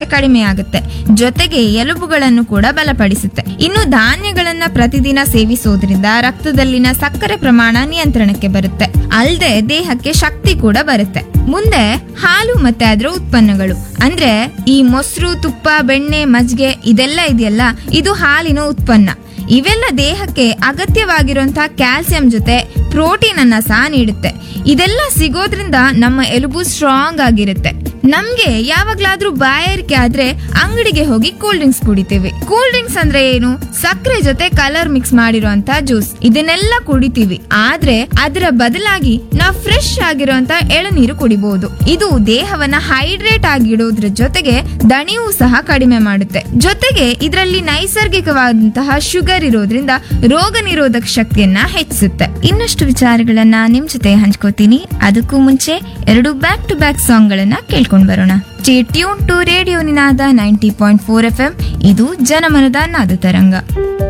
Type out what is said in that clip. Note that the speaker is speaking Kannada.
ಕಡಿಮೆ ಆಗುತ್ತೆ ಜೊತೆಗೆ ಎಲುಬುಗಳನ್ನು ಕೂಡ ಬಲಪಡಿಸುತ್ತೆ ಇನ್ನು ಧಾನ್ಯಗಳನ್ನ ಪ್ರತಿದಿನ ಸೇವಿಸೋದ್ರಿಂದ ರಕ್ತದಲ್ಲಿನ ಸಕ್ಕರೆ ಪ್ರಮಾಣ ನಿಯಂತ್ರಣಕ್ಕೆ ಬರುತ್ತೆ ಅಲ್ಲದೆ ದೇಹಕ್ಕೆ ಶಕ್ತಿ ಕೂಡ ಬರುತ್ತೆ ಮುಂದೆ ಹಾಲು ಮತ್ತೆ ಅದರ ಉತ್ಪನ್ನಗಳು ಅಂದ್ರೆ ಈ ಮೊಸರು ತುಪ್ಪ ಬೆಣ್ಣೆ ಮಜ್ಜಿಗೆ ಇದೆಲ್ಲ ಇದೆಯಲ್ಲ ಇದು ಹಾಲಿನ ಉತ್ಪನ್ನ ಇವೆಲ್ಲ ದೇಹಕ್ಕೆ ಅಗತ್ಯವಾಗಿರುವಂತಹ ಕ್ಯಾಲ್ಸಿಯಂ ಜೊತೆ ಪ್ರೋಟೀನ್ ಅನ್ನ ಸಹ ನೀಡುತ್ತೆ ಇದೆಲ್ಲ ಸಿಗೋದ್ರಿಂದ ನಮ್ಮ ಎಲುಬು ಸ್ಟ್ರಾಂಗ್ ಆಗಿರುತ್ತೆ ನಮ್ಗೆ ಯಾವಾಗ್ಲಾದ್ರೂ ಬಾಯಾರಿಕೆ ಆದ್ರೆ ಅಂಗಡಿಗೆ ಹೋಗಿ ಕೂಲ್ ಡ್ರಿಂಕ್ಸ್ ಕುಡಿತೀವಿ ಕೂಲ್ ಡ್ರಿಂಕ್ಸ್ ಅಂದ್ರೆ ಏನು ಸಕ್ಕರೆ ಜೊತೆ ಕಲರ್ ಮಿಕ್ಸ್ ಮಾಡಿರುವಂತ ಜ್ಯೂಸ್ ಇದನ್ನೆಲ್ಲ ಕುಡಿತೀವಿ ಆದ್ರೆ ಅದರ ಬದಲಾಗಿ ನಾವು ಫ್ರೆಶ್ ಆಗಿರುವಂತ ಎಳನೀರು ಕುಡಿಬಹುದು ಇದು ದೇಹವನ್ನ ಹೈಡ್ರೇಟ್ ಆಗಿಡೋದ್ರ ಜೊತೆಗೆ ದಣಿವು ಸಹ ಕಡಿಮೆ ಮಾಡುತ್ತೆ ಜೊತೆಗೆ ಇದರಲ್ಲಿ ನೈಸರ್ಗಿಕವಾದಂತಹ ಶುಗರ್ ಇರೋದ್ರಿಂದ ರೋಗ ನಿರೋಧಕ ಶಕ್ತಿಯನ್ನ ಹೆಚ್ಚಿಸುತ್ತೆ ಇನ್ನಷ್ಟು ವಿಚಾರಗಳನ್ನ ನಿಮ್ ಜೊತೆ ಹಂಚ್ಕೋತೀನಿ ಅದಕ್ಕೂ ಮುಂಚೆ ಎರಡು ಬ್ಯಾಕ್ ಟು ಬ್ಯಾಕ್ ಸಾಂಗ್ ಗಳನ್ನ ಕೇಳ್ಕೊಂಡ್ ಬರೋಣ tune to radio Ninada ninety point four F M ಇದು ಜನಮನದ ನಾದ ತರಂಗ